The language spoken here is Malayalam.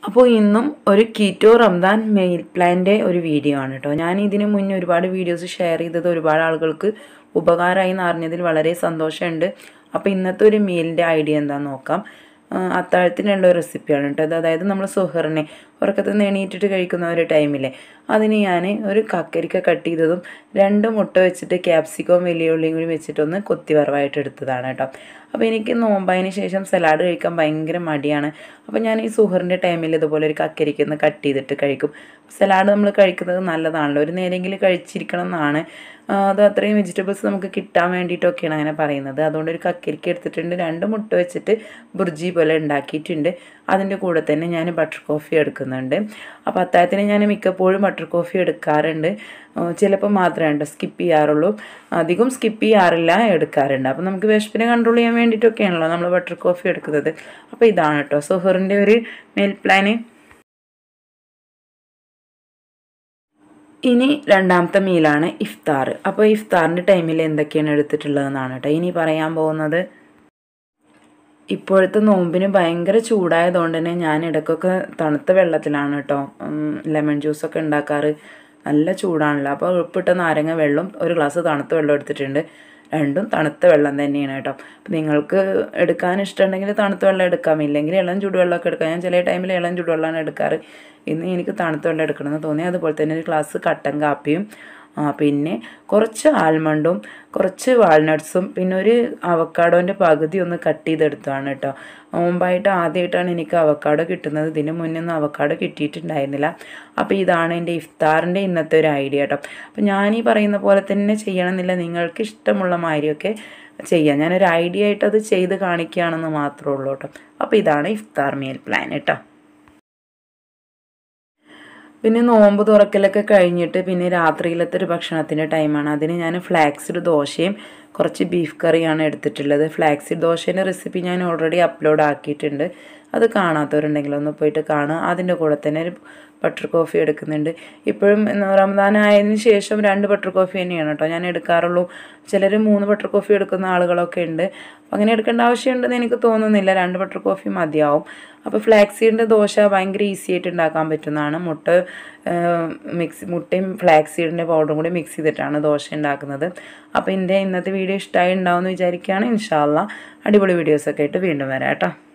അപ്പോൾ ഇന്നും ഒരു കീറ്റോ റംദാൻ മെയിൽ പ്ലാൻ്റെ ഒരു വീഡിയോ ആണ് കേട്ടോ ഞാൻ ഇതിന് മുന്നേ ഒരുപാട് വീഡിയോസ് ഷെയർ ചെയ്തത് ഒരുപാട് ആളുകൾക്ക് ഉപകാരമായി എന്ന് അറിഞ്ഞതിൽ വളരെ സന്തോഷമുണ്ട് അപ്പോൾ ഇന്നത്തെ ഒരു മീലിൻ്റെ ഐഡിയ എന്താണെന്ന് നോക്കാം ആ, അത്താഴത്തിനുള്ള ഒരു റെസിപ്പിയാണ് കേട്ടോ അത് അതായത് നമ്മൾ സുഹറിനെ ഉറക്കത്തിൽ നിന്ന് എണീറ്റിട്ട് കഴിക്കുന്ന ഒരു ടൈമിലെ അതിന് ഞാൻ ഒരു കക്കരിക്ക കട്ട് ചെയ്തതും രണ്ട് മുട്ട വെച്ചിട്ട് ക്യാപ്സിക്കവും വലിയ ഉള്ളിയും കൂടി വെച്ചിട്ടൊന്ന് കൊത്തി വറവായിട്ട് എടുത്തതാണ് കേട്ടോ അപ്പോൾ എനിക്ക് നോമ്പായതിന് ശേഷം സലാഡ് കഴിക്കാൻ ഭയങ്കര മടിയാണ് അപ്പോൾ ഞാൻ ഈ സുഹറിൻ്റെ ടൈമിൽ ഇതുപോലെ ഒരു കക്കരിക്ക ഒന്ന് കട്ട് ചെയ്തിട്ട് കഴിക്കും സലാഡ് നമ്മൾ കഴിക്കുന്നത് നല്ലതാണല്ലോ ഒരു നേരെങ്കിലും കഴിച്ചിരിക്കണം എന്നാണ് ആ, അത് അത്രയും വെജിറ്റബിൾസ് നമുക്ക് കിട്ടാൻ വേണ്ടിയിട്ടൊക്കെയാണ് അങ്ങനെ പറയുന്നത് അതുകൊണ്ട് ഒരു കക്കരിക്ക എടുത്തിട്ടുണ്ട് രണ്ട് മുട്ട വെച്ചിട്ട് ബുർജി പോലെ ഉണ്ടാക്കിയിട്ടുണ്ട് അതിൻ്റെ കൂടെ തന്നെ ഞാൻ ബട്ടർ കോഫി എടുക്കുന്നുണ്ട് അപ്പോൾ അത്താഴത്തിന് ഞാൻ മിക്കപ്പോഴും ബട്ടർ കോഫി എടുക്കാറുണ്ട് ആ, ചിലപ്പോൾ മാത്രമേ ഉണ്ടോ സ്കിപ്പ് ചെയ്യാറുള്ളൂ അധികം സ്കിപ്പ് ചെയ്യാറില്ല എടുക്കാറുണ്ട് അപ്പോൾ നമുക്ക് വിശപ്പിനെ കൺട്രോൾ ചെയ്യാൻ വേണ്ടിയിട്ടൊക്കെയാണല്ലോ നമ്മൾ ബട്ടർ കോഫി എടുക്കുന്നത് അപ്പോൾ ഇതാണ് കേട്ടോ സുഹറിൻ്റെ ഒരു മെയിൽ പ്ലാന് ഇനി രണ്ടാമത്തെ മീലാണ് ഇഫ്താർ അപ്പോൾ ഇഫ്താറിൻ്റെ ടൈമിൽ എന്തൊക്കെയാണ് എടുത്തിട്ടുള്ളതെന്നാണ് കേട്ടോ ഇനി പറയാൻ പോകുന്നത് ഇപ്പോഴത്തെ നോമ്പിന് ഭയങ്കര ചൂടായതുകൊണ്ട് തന്നെ ഞാൻ ഇടയ്ക്കൊക്കെ തണുത്ത വെള്ളത്തിലാണ് കേട്ടോ ലെമൺ ജ്യൂസൊക്കെ ഉണ്ടാക്കാറ് നല്ല ചൂടാണല്ലോ അപ്പോൾ ഉപ്പിട്ട നാരങ്ങ വെള്ളം ഒരു ഗ്ലാസ് തണുത്ത വെള്ളം എടുത്തിട്ടുണ്ട് രണ്ടും തണുത്ത വെള്ളം തന്നെയാണ് കേട്ടോ അപ്പം നിങ്ങൾക്ക് എടുക്കാൻ ഇഷ്ടമുണ്ടെങ്കിൽ തണുത്ത വെള്ളം എടുക്കാം ഇല്ലെങ്കിൽ ഇളം ചൂടുവെള്ളമൊക്കെ എടുക്കാം ഞാൻ ചില ടൈമിൽ ഇളം ചൂടുവെള്ളമാണ് എടുക്കാറ് ഇന്ന് എനിക്ക് തണുത്ത വെള്ളം എടുക്കണമെന്ന് തോന്നി അതുപോലെ തന്നെ ഒരു ഗ്ലാസ് കട്ടൻ കാപ്പിയും ആ, പിന്നെ കുറച്ച് ആൽമണ്ടും കുറച്ച് വാൾനട്ട്സും പിന്നെ ഒരു അവക്കാഡോൻ്റെ പകുതി ഒന്ന് കട്ട് ചെയ്തെടുത്തതാണ് കേട്ടോ മുമ്പായിട്ട് ആദ്യമായിട്ടാണ് എനിക്ക് അവക്കാഡോ കിട്ടുന്നത് ഇതിന് മുന്നേ ഒന്നും അവക്കാഡോ കിട്ടിയിട്ടുണ്ടായിരുന്നില്ല അപ്പോൾ ഇതാണ് എൻ്റെ ഇഫ്താറിൻ്റെ ഇന്നത്തെ ഒരു ഐഡിയ കേട്ടോ അപ്പോൾ ഞാൻ ഈ പറയുന്ന പോലെ തന്നെ ചെയ്യണമെന്നില്ല നിങ്ങൾക്ക് ഇഷ്ടമുള്ള മാതിരിയൊക്കെ ചെയ്യാം ഞാനൊരു ഐഡിയ ആയിട്ട് അത് ചെയ്ത് കാണിക്കുകയാണെന്ന് മാത്രമേ ഉള്ളൂ കേട്ടോ അപ്പോൾ ഇതാണ് ഇഫ്താർ മീൽ പ്ലാൻ കേട്ടോ പിന്നെ നോമ്പ് തുറക്കലൊക്കെ കഴിഞ്ഞിട്ട് പിന്നെ രാത്രിയിലത്തെ ഒരു ഭക്ഷണത്തിൻ്റെ ടൈമാണ് അതിന് ഞാൻ ഫ്ലാക്സിഡ് ദോശയും കുറച്ച് ബീഫ് കറിയാണ് എടുത്തിട്ടുള്ളത് ഫ്ലാക്സിഡ് ദോശേൻ്റെ റെസിപ്പി ഞാൻ ഓൾറെഡി അപ്ലോഡ് ആക്കിയിട്ടുണ്ട് അത് കാണാത്തവരുണ്ടെങ്കിൽ ഒന്ന് പോയിട്ട് കാണുക അതിൻ്റെ കൂടെ തന്നെ ഒരു ബട്ടർ കോഫി എടുക്കുന്നുണ്ട് ഇപ്പോഴും ഇന്ന് റമദാൻ ആയതിനു ശേഷം രണ്ട് ബട്ടർ കോഫി തന്നെയാണ് കേട്ടോ ഞാൻ എടുക്കാറുള്ളൂ ചിലർ മൂന്ന് ബട്ടർ കോഫി എടുക്കുന്ന ആളുകളൊക്കെ ഉണ്ട് അപ്പം അങ്ങനെ എടുക്കേണ്ട ആവശ്യമുണ്ടെന്ന് എനിക്ക് തോന്നുന്നില്ല രണ്ട് ബട്ടർ കോഫി മതിയാവും അപ്പോൾ ഫ്ലാക്സീഡിൻ്റെ ദോശ ഭയങ്കര ഈസി ആയിട്ട് ഉണ്ടാക്കാൻ പറ്റുന്നതാണ് മുട്ട മിക്സ് മുട്ടയും ഫ്ലാക്സീഡിൻ്റെ പൗഡറും കൂടി മിക്സ് ചെയ്തിട്ടാണ് ദോശ ഉണ്ടാക്കുന്നത് അപ്പോൾ എൻ്റെ ഇന്നത്തെ വീഡിയോ ഇഷ്ടമായി ഉണ്ടാവുമെന്ന് വിചാരിക്കുകയാണ് ഇൻഷാല്ല അടിപൊളി വീഡിയോസൊക്കെ ആയിട്ട് വീണ്ടും വരാം കേട്ടോ